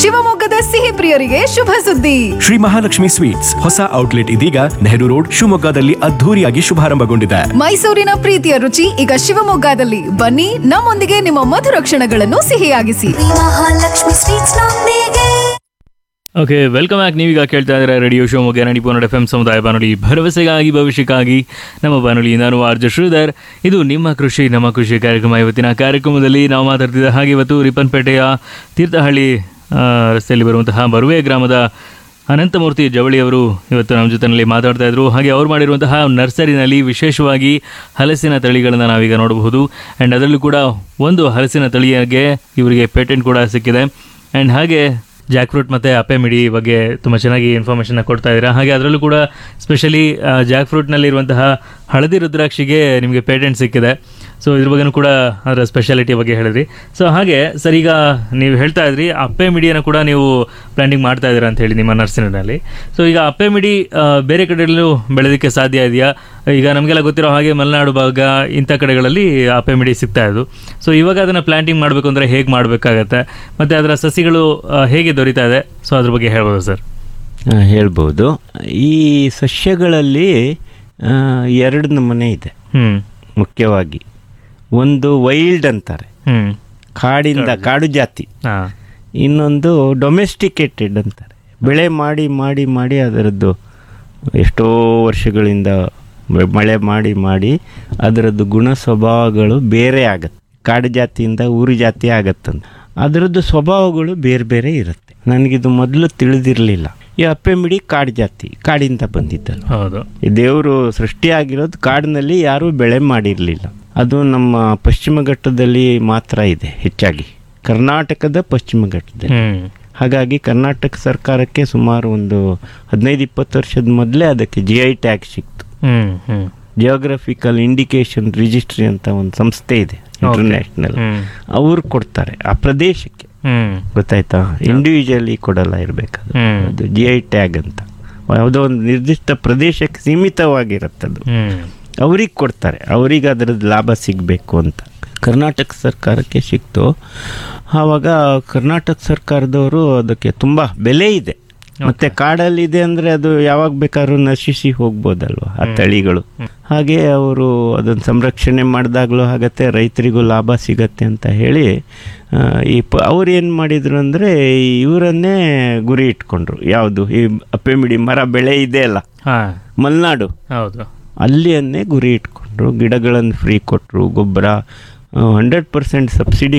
ಶಿವಮೊಗ್ಗದ ಸಿಹಿ ಪ್ರಿಯರಿಗೆ ಶುಭ ಸುದ್ದಿ ಶ್ರೀ ಮಹಾಲಕ್ಷ್ಮಿ ಸ್ವೀಟ್ಸ್ ಹೊಸ ಔಟ್ಲೆಟ್ ಇದೀಗ ನೆಹರು ರೋಡ್ ಶಿವಮೊಗ್ಗದಲ್ಲಿ ಅದ್ಧೂರಿಯಾಗಿ ಶುಭಾರಂಭಗೊಂಡಿದೆ ಮೈಸೂರಿನ ಪ್ರೀತಿಯ ರುಚಿ ಈಗ ಶಿವಮೊಗ್ಗದಲ್ಲಿ ಬನ್ನಿ ನಮ್ಮೊಂದಿಗೆ ನಿಮ್ಮ ಮಧುರ ಕ್ಷಣಗಳನ್ನು ಸಿಹಿಯಾಗಿಸಿ ಮಹಾಲಕ್ಷ್ಮಿ ಸ್ವೀಟ್ಸ್ ನೊಂದಿಗೆ ಓಕೆ ವೆಲ್ಕಮ್ ಬ್ಯಾಕ್ ನೀವೀಗ ಕೇಳ್ತಾ ಇದ್ದಾರೆ ರೇಡಿಯೋ ಶಿವಮೊಗ್ಗ ನಡಿ ಪೋನಡ್ ಎಫ್ ಎಂ ಸಮುದಾಯ ಬಾನುಲಿ ಭರವಸೆಗಾಗಿ ಭವಿಷ್ಯಕ್ಕಾಗಿ ನಮ್ಮ ಬಾನುಲಿ ನಾನು ಆರ್ಜ ಶ್ರೀಧರ್ ಇದು ನಿಮ್ಮ ಕೃಷಿ ನಮ್ಮ ಕೃಷಿ ಕಾರ್ಯಕ್ರಮ ಇವತ್ತಿನ ಕಾರ್ಯಕ್ರಮದಲ್ಲಿ ನಾವು ಮಾತಾಡ್ತಿದ್ದ ಹಾಗೆ ಇವತ್ತು ರಿಪ್ಪನ್ಪೇಟೆಯ ತೀರ್ಥಹಳ್ಳಿ ಆ, ರಸ್ತೆಯಲ್ಲಿ ಬರುವಂತಹ ಬರುವೆ ಗ್ರಾಮದ ಅನಂತಮೂರ್ತಿ ಜವಳಿಯವರು ಇವತ್ತು ನಮ್ಮ ಜೊತೆಯಲ್ಲಿ ಮಾತಾಡ್ತಾ ಇದ್ರು ಹಾಗೆ ಅವ್ರು ಮಾಡಿರುವಂತಹ ನರ್ಸರಿನಲ್ಲಿ ವಿಶೇಷವಾಗಿ ಹಲಸಿನ ತಳಿಗಳನ್ನು ನಾವೀಗ ನೋಡಬಹುದು ಆ್ಯಂಡ್ ಅದರಲ್ಲೂ ಕೂಡ ಒಂದು ಹಲಸಿನ ತಳಿಗೆ ಇವರಿಗೆ ಪೇಟೆಂಟ್ ಕೂಡ ಸಿಕ್ಕಿದೆ ಆ್ಯಂಡ್ ಹಾಗೆ ಜಾಕ್ ಫ್ರೂಟ್ ಮತ್ತು ಅಪ್ಪೆ ಮಿಡಿ ಬಗ್ಗೆ ತುಂಬ ಚೆನ್ನಾಗಿ ಇನ್ಫಾರ್ಮೇಷನ್ನ ಕೊಡ್ತಾ ಇದ್ದೀರಾ ಹಾಗೆ ಅದರಲ್ಲೂ ಕೂಡ ಸ್ಪೆಷಲಿ ಜಾಕ್ ಫ್ರೂಟ್ನಲ್ಲಿರುವಂತಹ ಹಳದಿ ರುದ್ರಾಕ್ಷಿಗೆ ನಿಮಗೆ ಪೇಟೆಂಟ್ ಸಿಕ್ಕಿದೆ ಸೊ ಇದ್ರ ಬಗ್ಗೆನೂ ಕೂಡ ಅದರ ಸ್ಪೆಷಾಲಿಟಿ ಬಗ್ಗೆ ಹೇಳಿದ್ರಿ ಸೊ ಹಾಗೆ ಸರ್ ಈಗ ನೀವು ಹೇಳ್ತಾ ಇದ್ರಿ ಅಪ್ಪೆ ಮಿಡಿಯನ್ನು ಕೂಡ ನೀವು ಪ್ಲಾಂಟಿಂಗ್ ಮಾಡ್ತಾ ಇದ್ದೀರಾ ಅಂತ ಹೇಳಿ ನಿಮ್ಮ ನರ್ಸರಿನಲ್ಲಿ ಸೊ ಈಗ ಅಪ್ಪೆ ಮಿಡಿ ಆ, ಬೇರೆ ಕಡೆಯಲ್ಲೂ ಬೆಳೆಯೋದಕ್ಕೆ ಸಾಧ್ಯ ಇದೆಯಾ ಈಗ ನಮಗೆಲ್ಲ ಗೊತ್ತಿರೋ ಹಾಗೆ ಮಲೆನಾಡು ಭಾಗ ಇಂಥ ಕಡೆಗಳಲ್ಲಿ ಅಪ್ಪೆ ಮಿಡಿ ಸಿಗ್ತಾ ಇದ್ದು ಸೊ ಇವಾಗ ಅದನ್ನು ಪ್ಲಾಂಟಿಂಗ್ ಮಾಡಬೇಕು ಅಂದರೆ ಹೇಗೆ ಮಾಡಬೇಕಾಗತ್ತೆ ಮತ್ತು ಅದರ ಸಸಿಗಳು ಆ, ಹೇಗೆ ದೊರೀತಾ ಇದೆ ಸೊ ಅದ್ರ ಬಗ್ಗೆ ಹೇಳ್ಬೋದು ಸರ್ ಆ, ಹೇಳ್ಬೋದು ಈ ಸಸ್ಯಗಳಲ್ಲಿ ಆ, ಎರಡು ನಮೂನೆ ಇದೆ ಹ್ಞೂ ಮುಖ್ಯವಾಗಿ ಒಂದು ವೈಲ್ಡ್ ಅಂತಾರೆ ಹ್ಞೂ ಕಾಡಿಂದ ಕಾಡು ಜಾತಿ ಹಾಂ ಇನ್ನೊಂದು ಡೊಮೆಸ್ಟಿಕೇಟೆಡ್ ಅಂತಾರೆ ಬೆಳೆ ಮಾಡಿ ಮಾಡಿ ಮಾಡಿ ಅದರದ್ದು ಎಷ್ಟೋ ವರ್ಷಗಳಿಂದ ಮ- ಮಳೆ ಮಾಡಿ ಮಾಡಿ ಅದರದ್ದು ಗುಣ ಸ್ವಭಾವಗಳು ಬೇರೆ ಆಗತ್ತೆ ಕಾಡು ಜಾತಿಯಿಂದ ಊರು ಜಾತಿ ಆಗತ್ತಂತ ಅದರದ್ದು ಸ್ವಭಾವಗಳು ಬೇರೆ ಬೇರೆ ಇರುತ್ತೆ ನನಗಿದು ಮೊದಲು ತಿಳಿದಿರಲಿಲ್ಲ ಈ ಅಪ್ಪೆ ಮಿಡಿ ಕಾಡು ಜಾತಿ ಕಾಡಿಂದ ಬಂದಿದ್ದಲ್ಲ ಹೌದು ಈ ದೇವರು ಸೃಷ್ಟಿಯಾಗಿರೋದು ಕಾಡಿನಲ್ಲಿ ಯಾರೂ ಬೆಳೆ ಮಾಡಿರಲಿಲ್ಲ ಅದು ನಮ್ಮ ಪಶ್ಚಿಮ ಘಟ್ಟದಲ್ಲಿ ಮಾತ್ರ ಇದೆ ಹೆಚ್ಚಾಗಿ ಕರ್ನಾಟಕದ ಪಶ್ಚಿಮ ಘಟ್ಟದಲ್ಲಿ ಹ್ಞೂ ಹಾಗಾಗಿ ಕರ್ನಾಟಕ ಸರ್ಕಾರಕ್ಕೆ ಸುಮಾರು ಒಂದು ಹದಿನೈದು ಇಪ್ಪತ್ತು ವರ್ಷದ ಮೊದಲೇ ಅದಕ್ಕೆ ಜಿ ಐ ಟ್ಯಾಗ್ ಸಿಕ್ತು ಹ್ಞೂ ಹ್ಞೂ ಜಿಯೋಗ್ರಫಿಕಲ್ ಇಂಡಿಕೇಶನ್ ರಿಜಿಸ್ಟ್ರಿ ಅಂತ ಒಂದು ಸಂಸ್ಥೆ ಇದೆ ಇಂಟರ್ನ್ಯಾಷನಲ್ ಹ್ಮ್. ಅವ್ರು ಕೊಡ್ತಾರೆ ಆ ಪ್ರದೇಶಕ್ಕೆ ಹ್ಞೂ ಗೊತ್ತಾಯ್ತಾ ಇಂಡಿವಿಜುವಲಿ ಕೊಡಲ್ಲ ಇರಬೇಕದು ಹ್ಮ್. ಅದು ಜಿ ಐ ಟ್ಯಾಗ್ ಅಂತ ಯಾವುದೋ ಒಂದು ನಿರ್ದಿಷ್ಟ ಪ್ರದೇಶಕ್ಕೆ ಸೀಮಿತವಾಗಿರುತ್ತದು ಹ್ಞೂ ಅವ್ರಿಗೆ ಕೊಡ್ತಾರೆ ಅವ್ರಿಗೆ ಅದರದ್ದು ಲಾಭ ಸಿಗಬೇಕು ಅಂತ ಕರ್ನಾಟಕ ಸರ್ಕಾರಕ್ಕೆ ಸಿಕ್ತು ಆವಾಗ ಕರ್ನಾಟಕ ಸರ್ಕಾರದವರು ಅದಕ್ಕೆ ತುಂಬ ಬೆಲೆ ಇದೆ ಮತ್ತೆ ಕಾಡಲ್ಲಿದೆ ಅಂದರೆ ಅದು ಯಾವಾಗ ಬೇಕಾದ್ರೂ ನಶಿಸಿ ಹೋಗ್ಬೋದಲ್ವ ಆ ತಳಿಗಳು ಹಾಗೆ ಅವರು ಅದನ್ನು ಸಂರಕ್ಷಣೆ ಮಾಡಿದಾಗಲೂ ಆಗತ್ತೆ ರೈತರಿಗೂ ಲಾಭ ಸಿಗತ್ತೆ ಅಂತ ಹೇಳಿ ಆ, ಈ ಪ ಅವ್ರು ಏನು ಮಾಡಿದ್ರು ಅಂದರೆ ಇವರನ್ನೇ ಗುರಿ ಇಟ್ಕೊಂಡ್ರು ಯಾವುದು ಈ ಅಪ್ಪೆಮಿಡಿ ಮರ ಬೆಳೆ ಇದೆ ಅಲ್ಲ ಹಾಂ ಮಲೆನಾಡು ಹೌದು ಅಲ್ಲಿಯನ್ನೇ ಗುರಿ ಇಟ್ಕೊಂಡ್ರು ಗಿಡಗಳನ್ನು ಫ್ರೀ ಕೊಟ್ಟರು ಗೊಬ್ಬರ ಹಂಡ್ರೆಡ್ ಪರ್ಸೆಂಟ್ ಸಬ್ಸಿಡಿ